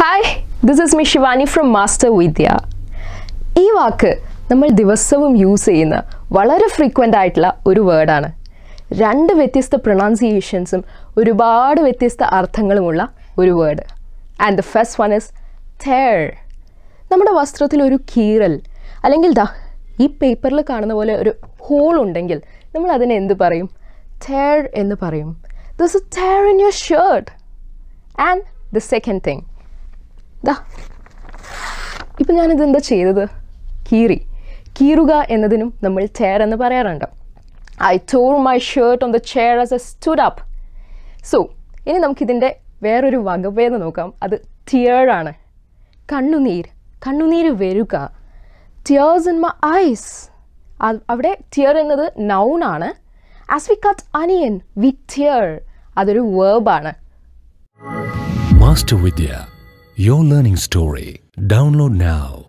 Hi this is me Shivani from Master Vidya ഈ വാക്ക് നമ്മൾ ദിവസവും യൂസ് ചെയ്യുന്ന വളരെ ഫ്രീക്വൻ്റ് ആയിട്ടുള്ള ഒരു വേർഡാണ് രണ്ട് വ്യത്യസ്ത പ്രൊണൗൺസിയേഷൻസും ഒരുപാട് വ്യത്യസ്ത അർത്ഥങ്ങളുമുള്ള ഒരു word and the first one is tear നമ്മുടെ വസ്ത്രത്തിൽ ഒരു കീറൽ അല്ലെങ്കിൽ ദാ ഈ പേപ്പറിൽ കാണുന്ന പോലെ ഒരു ഹോൾ ഉണ്ടെങ്കിൽ നമ്മൾ അതിനെ എന്ത് പറയും തേർ എന്ന് പറയും this a tear in your shirt and the second thing ദാ ഇപ്പം ഞാനിത് എന്താ ചെയ്തത് കീറി കീറുക എന്നതിനും നമ്മൾ ചെയർ എന്ന് പറയാറുണ്ട് I tore my shirt on the chair as a stood up so ഇനി നമുക്കിതിൻ്റെ വേറൊരു വകഭേദം നോക്കാം അത് tier ആണ് കണ്ണുനീർ കണ്ണുനീര് വരിക ടിയേഴ്സ് ഇൻ മൈ ഐസ് അവിടെ ടിയർ എന്നത് noun ആണ് as we cut onion we tear അതൊരു വേർബാണ് Master Vidya, your learning story. Download now.